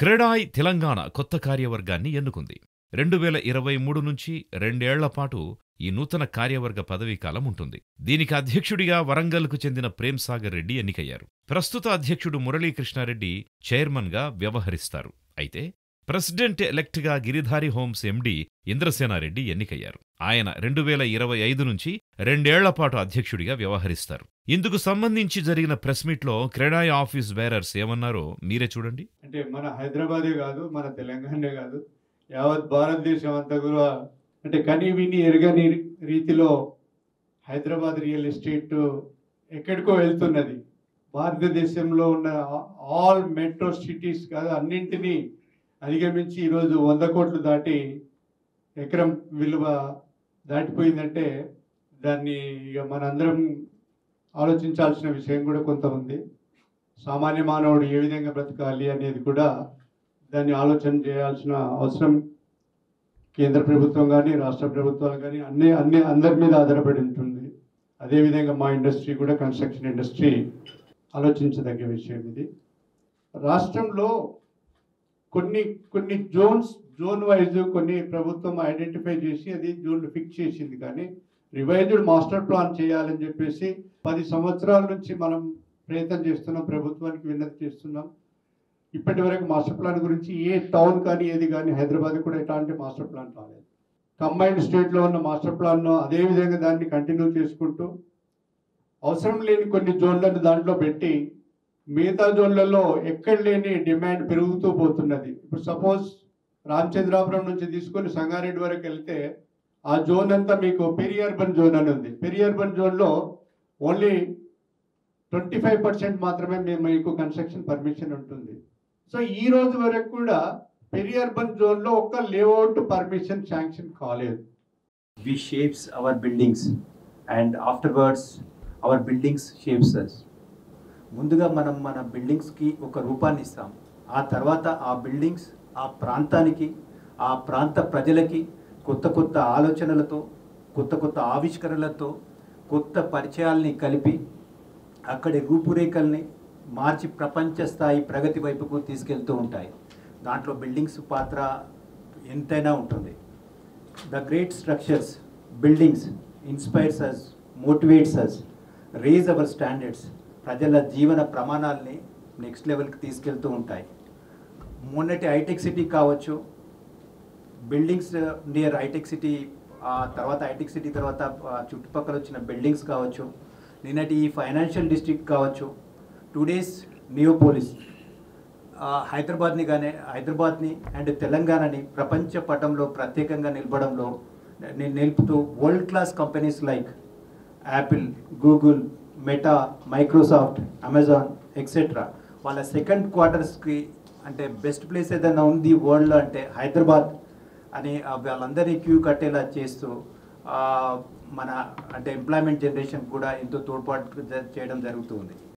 క్రెడాయ్ తెలంగాణ కొత్త కార్యవర్గాన్ని ఎన్నుకుంది రెండు వేల ఇరవై మూడు నుంచి రెండేళ్ల పాటు ఈ నూతన కార్యవర్గ పదవీకాలం ఉంటుంది దీనికి అధ్యక్షుడిగా వరంగల్కు చెందిన ప్రేమ్ సాగర్ రెడ్డి ఎన్నికయ్యారు ప్రస్తుత అధ్యక్షుడు మురళీకృష్ణారెడ్డి చైర్మన్గా వ్యవహరిస్తారు అయితే ప్రెసిడెంట్ ఎలెక్ట్గా గిరిధారి హోమ్స్ ఎండీ ఇంద్రసేనారెడ్డి ఎన్నికయ్యారు ఆయన రెండు వేల ఇరవై ఐదు నుంచి రెండేళ్లపాటు అధ్యక్షుడిగా వ్యవహరిస్తారు ఇందుకు సంబంధించి జరిగిన ప్రెస్ మీట్లో క్రెడాయ్ ఆఫీస్ బేరర్స్ ఏమన్నారో మీరే చూడండి అంటే మన హైదరాబాదే కాదు మన తెలంగాణే కాదు యావత్ భారతదేశం అంతా కూడా అంటే కని విని ఎరగని రీతిలో హైదరాబాద్ రియల్ ఎస్టేట్ ఎక్కడికో వెళ్తున్నది భారతదేశంలో ఉన్న ఆల్ మెట్రో సిటీస్ కాదు అన్నింటినీ అధిగమించి ఈరోజు వంద కోట్లు దాటి ఎకరం విలువ దాటిపోయిందంటే దాన్ని ఇక మనందరం ఆలోచించాల్సిన విషయం కూడా కొంత ఉంది సామాన్య మానవుడు ఏ విధంగా బ్రతకాలి అనేది కూడా దాన్ని ఆలోచన చేయాల్సిన అవసరం కేంద్ర ప్రభుత్వం కానీ రాష్ట్ర ప్రభుత్వాలు కానీ అన్ని అన్ని అందరి మీద ఆధారపడి ఉంటుంది అదేవిధంగా మా ఇండస్ట్రీ కూడా కన్స్ట్రక్షన్ ఇండస్ట్రీ ఆలోచించదగ్గ విషయం ఇది రాష్ట్రంలో కొన్ని కొన్ని జోన్స్ జోన్ వైజ్ కొన్ని ప్రభుత్వం ఐడెంటిఫై చేసి అది జోన్లు ఫిక్స్ చేసింది కానీ రివైజ్డ్ మాస్టర్ ప్లాన్ చేయాలని చెప్పేసి పది సంవత్సరాల నుంచి మనం ప్రయత్నం చేస్తున్నాం ప్రభుత్వానికి విన్నతి చేస్తున్నాం ఇప్పటి వరకు మాస్టర్ ప్లాన్ గురించి ఏ టౌన్ కానీ ఏది కానీ హైదరాబాద్ కూడా ఎట్లాంటి మాస్టర్ ప్లాన్ రాలేదు కంబైన్డ్ స్టేట్లో ఉన్న మాస్టర్ ప్లాన్ను అదే విధంగా దాన్ని కంటిన్యూ చేసుకుంటూ అవసరం లేని కొన్ని జోన్లను దాంట్లో పెట్టి మిగతా జోన్లలో ఎక్కడ లేని డిమాండ్ పెరుగుతూ పోతున్నది ఇప్పుడు సపోజ్ రామచంద్రాపురం నుంచి తీసుకొని సంగారెడ్డి వరకు వెళ్తే ఆ జోన్ అంతా మీకు పెరి అర్బన్ జోన్ అని ఉంది పెరి అర్బన్ జోన్లో ఓన్లీ ట్వంటీ ఫైవ్ పర్సెంట్ మాత్రమే మేము మీకు కన్స్ట్రక్షన్ పర్మిషన్ ఉంటుంది సో ఈ రోజు వరకు కూడా పెరి అర్బన్ జోన్లో ఒక్క లేఅవుట్ పర్మిషన్ శాంక్షన్ కాలేదు we shapes our buildings and afterwards our buildings shapes us ముందుగా మనం మన బిల్డింగ్స్కి ఒక రూపాన్ని ఇస్తాం ఆ తర్వాత ఆ బిల్డింగ్స్ ఆ ప్రాంతానికి ఆ ప్రాంత ప్రజలకి కొత్త కొత్త ఆలోచనలతో కొత్త కొత్త ఆవిష్కరణలతో కొత్త పరిచయాల్ని కలిపి అక్కడి రూపురేఖల్ని మార్చి ప్రపంచ స్థాయి ప్రగతి వైపుకు తీసుకెళ్తూ ఉంటాయి దాంట్లో బిల్డింగ్స్ పాత్ర ఎంతైనా ఉంటుంది The great structures, buildings inspires us, motivates us, raise our standards. ప్రజల జీవన ప్రమాణాలని నెక్స్ట్ లెవెల్కి తీసుకెళ్తూ ఉంటాయి మొన్నటి హైటెక్ సిటీ కావచ్చు బిల్డింగ్స్ నియర్ హైటెక్ సిటీ ఆ తర్వాత హైటెక్ సిటీ తర్వాత ఆ చుట్టుపక్కల వచ్చిన బిల్డింగ్స్ కావచ్చు నిన్నటి ఈ ఫైనాన్షియల్ డిస్ట్రిక్ట్ కావచ్చు టూ డేస్ నియోపోలిస్ ఆ, హైదరాబాద్ని కానీ హైదరాబాద్ని అండ్ తెలంగాణని ప్రపంచ పటంలో ప్రత్యేకంగా నిలపడంలో నేను నిలుపుతూ world class companies like Apple Google Meta Microsoft Amazon etcetera వాళ్ళ సెకండ్ క్వార్టర్స్కి అంటే బెస్ట్ ప్లేస్ ఏదైనా ఉంది వరల్డ్లో అంటే హైదరాబాద్ అని ఆ వాళ్ళందరినీ క్యూ కట్టేలా చేస్తూ ఆ, మన అంటే ఎంప్లాయ్మెంట్ జనరేషన్ కూడా ఎంతో తోడ్పాటు జ- చేయడం జరుగుతుంది